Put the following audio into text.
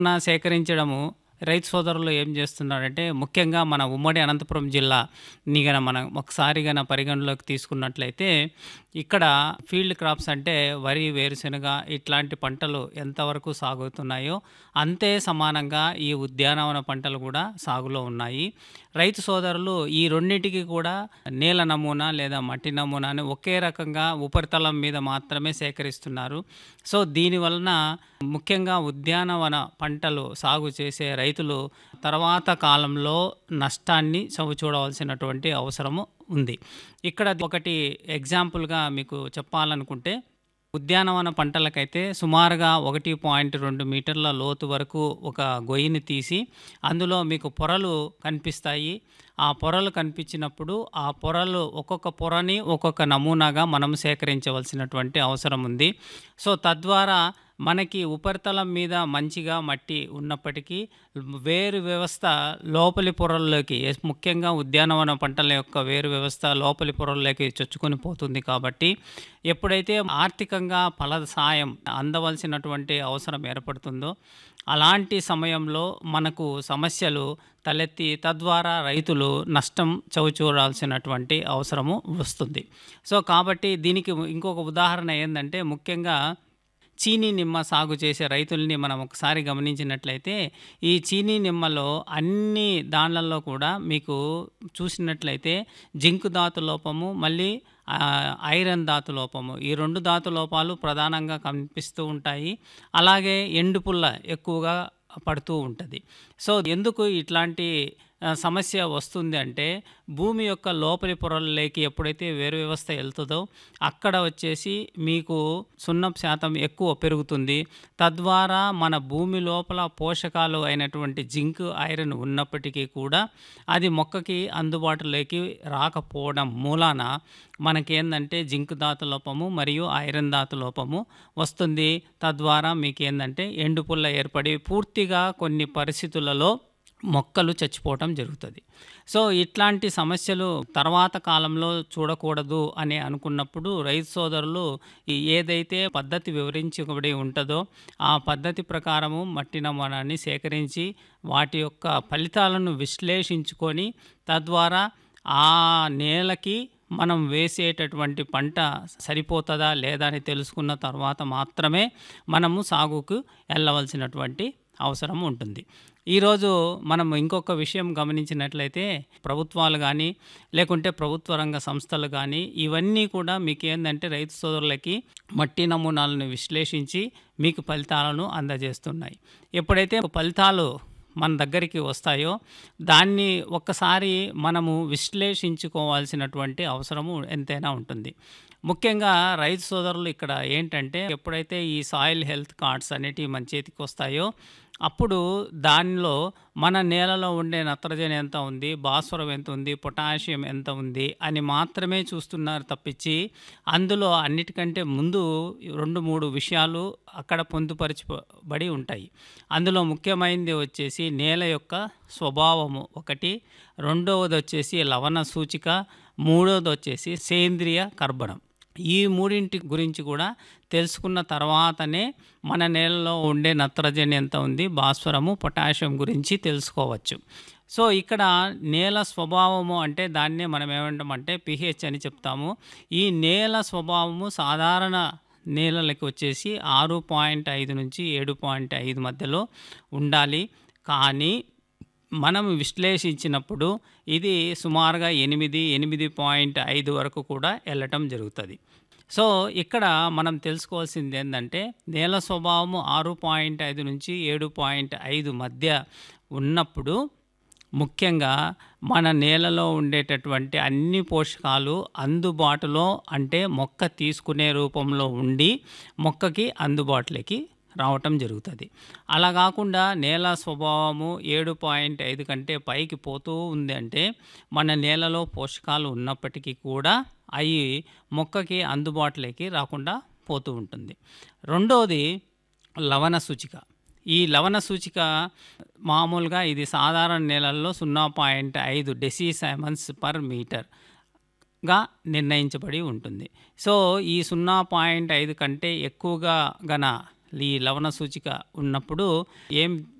నా సేకరించడము రైతు సోదరులు ఏం చేస్తున్నారంటే ముఖ్యంగా మన ఉమ్మడి అనంతపురం జిల్లా ని గన మనం ఒకసారి గన పరిగణలోకి తీసుకున్నట్లయితే ఇక్కడ ఫీల్డ్ క్రాప్స్ అంటే వరి వేరుశెనగ ఇట్లాంటి పంటలు ఎంతవరకు సాగుతున్నాయో అంతే సమానంగా ఈ ఉద్యానవన పంటలు కూడా సాగులో ఉన్నాయి రైతు సోదరులు ఈ రెండింటికి కూడా నేల నమూనా లేదా మట్టి నమూనాని ఒకే రకంగా ఉపరితలం మీద మాత్రమే సేకరిస్తున్నారు సో దీనివలన ముఖ్యంగా ఉద్యానవన పంటలు సాగు చేసే రైతులు తర్వాత కాలంలో నష్టాన్ని చవిచూడవలసినటువంటి అవసరము ఉంది ఇక్కడ ఒకటి ఎగ్జాంపుల్గా మీకు చెప్పాలనుకుంటే ఉద్యానవన పంటలకైతే సుమారుగా ఒకటి పాయింట్ రెండు మీటర్ల లోతు వరకు ఒక గొయ్యిని తీసి అందులో మీకు పొరలు కనిపిస్తాయి ఆ పొరలు కనిపించినప్పుడు ఆ పొరలు ఒక్కొక్క పొరని ఒక్కొక్క నమూనాగా మనం సేకరించవలసినటువంటి అవసరం ఉంది సో తద్వారా మనకి ఉపరితలం మీద మంచిగా మట్టి ఉన్నప్పటికీ వేరు వ్యవస్థ లోపలి పొరల్లోకి ఎస్- ముఖ్యంగా ఉద్యానవన పంటల యొక్క వేరు వ్యవస్థ లోపలి పొరల్లోకి చొచ్చుకొని పోతుంది కాబట్టి ఎప్పుడైతే ఆర్థికంగా ఫల సాయం అందవలసినటువంటి అవసరం ఏర్పడుతుందో అలాంటి సమయంలో మనకు సమస్యలు తలెత్తి తద్వారా రైతులు నష్టం చవిచూడాల్సినటువంటి అవసరము వస్తుంది సో కాబట్టి దీనికి ఇంకొక ఉదాహరణ ఏంటంటే ముఖ్యంగా చీనీ నిమ్మ సాగు చేసే రైతుల్ని మనం ఒకసారి గమనించినట్లయితే ఈ చీనీ నిమ్మలో అన్ని దానిలలో కూడా మీకు చూసినట్లయితే జింకు ధాతు లోపము మళ్ళీ ఆ, ఐరన్ ధాతు లోపము ఈ రెండు ధాతు లోపాలు ప్రధానంగా కనిపిస్తూ ఉంటాయి అలాగే ఎండు పుల్ల ఎక్కువగా పడుతూ ఉంటుంది సో ఎందుకు ఇట్లాంటి ఆ, సమస్య వస్తుంది అంటే భూమి యొక్క లోపలి పొరల్లోకి ఎప్పుడైతే వేరు వ్యవస్థ వెళ్తుందో అక్కడ వచ్చేసి మీకు సున్నం శాతం ఎక్కువ పెరుగుతుంది తద్వారా మన భూమి లోపల పోషకాలు అయినటువంటి జింక్ ఐరన్ ఉన్నప్పటికీ కూడా అది మొక్కకి అందుబాటులోకి రాకపోవడం మూలాన మనకేందంటే జింక్ ధాతు లోపము మరియు ఐరన్ ధాతు లోపము వస్తుంది తద్వారా మీకు ఏంటంటే ఎండుపుల్ల ఏర్పడి పూర్తిగా కొన్ని పరిస్థితులలో మొక్కలు చచ్చిపోవటం జరుగుతుంది సో ఇట్లాంటి సమస్యలు తర్వాత కాలంలో చూడకూడదు అని అనుకున్నప్పుడు రైతు సోదరులు ఈ ఏదైతే పద్ధతి వివరించబడి ఉంటుందో ఆ పద్ధతి ప్రకారము మట్టి నమూనాన్ని సేకరించి వాటి యొక్క ఫలితాలను విశ్లేషించుకొని తద్వారా ఆ నేలకి మనం వేసేటటువంటి పంట సరిపోతుందా లేదా అని తెలుసుకున్న తర్వాత మాత్రమే మనము సాగుకు వెళ్ళవలసినటువంటి అవసరం ఉంటుంది ఈరోజు మనం ఇంకొక విషయం గమనించినట్లయితే ప్రభుత్వాలు కానీ లేకుంటే ప్రభుత్వ రంగ సంస్థలు కానీ ఇవన్నీ కూడా మీకు ఏంటంటే రైతు సోదరులకి మట్టి నమూనాలను విశ్లేషించి మీకు ఫలితాలను అందజేస్తున్నాయి ఎప్పుడైతే ఫలితాలు మన దగ్గరికి వస్తాయో దాన్ని ఒక్కసారి మనము విశ్లేషించుకోవాల్సినటువంటి అవసరము ఎంతైనా ఉంటుంది ముఖ్యంగా రైతు సోదరులు ఇక్కడ ఏంటంటే ఎప్పుడైతే ఈ సాయిల్ హెల్త్ కార్డ్స్ అనేటివి మన చేతికి వస్తాయో అప్పుడు దానిలో మన నేలలో ఉండే నత్రజని ఎంత ఉంది భాస్వరం ఎంత ఉంది పొటాషియం ఎంత ఉంది అని మాత్రమే చూస్తున్నారు తప్పించి అందులో అన్నిటికంటే ముందు రెండు మూడు విషయాలు అక్కడ పొందుపరచబడి ఉంటాయి అందులో ముఖ్యమైనది వచ్చేసి నేల యొక్క స్వభావము ఒకటి రెండవది వచ్చేసి లవణ సూచిక మూడవది వచ్చేసి సేంద్రియ కర్బనం ఈ మూడింటి గురించి కూడా తెలుసుకున్న తర్వాతనే మన నేలలో ఉండే నత్రజని ఎంత ఉంది భాస్వరము పొటాషియం గురించి తెలుసుకోవచ్చు సో ఇక్కడ నేల స్వభావము అంటే దాన్నే మనం ఏమంటామంటే పిహెచ్ అని చెప్తాము ఈ నేల స్వభావము సాధారణ నేలలకి వచ్చేసి ఆరు పాయింట్ ఐదు నుంచి ఏడు పాయింట్ ఐదు మధ్యలో ఉండాలి కానీ మనం విశ్లేషించినప్పుడు ఇది సుమారుగా ఎనిమిది ఎనిమిది పాయింట్ ఐదు వరకు కూడా వెళ్ళటం జరుగుతుంది సో ఇక్కడ మనం తెలుసుకోవాల్సింది ఏంటంటే నేల స్వభావము ఆరు పాయింట్ ఐదు నుంచి ఏడు పాయింట్ ఐదు మధ్య ఉన్నప్పుడు ముఖ్యంగా మన నేలలో ఉండేటటువంటి అన్ని పోషకాలు అందుబాటులో అంటే మొక్క తీసుకునే రూపంలో ఉండి మొక్కకి అందుబాటులోకి రావటం జరుగుతుంది అలా కాకుండా నేల స్వభావము ఏడు పాయింట్ ఐదు కంటే పైకి పోతూ ఉంది అంటే మన నేలలో పోషకాలు ఉన్నప్పటికీ కూడా అవి మొక్కకి అందుబాటులోకి రాకుండా పోతూ ఉంటుంది రెండోది లవణ సూచిక ఈ లవణ సూచిక మామూలుగా ఇది సాధారణ నేలల్లో సున్నా పాయింట్ ఐదు డెసిసైమన్స్ పర్ మీటర్ గా నిర్ణయించబడి ఉంటుంది సో ఈ సున్నా పాయింట్ ఐదు కంటే ఎక్కువగా గన ఈ లవణ సూచిక ఉన్నప్పుడు ఏం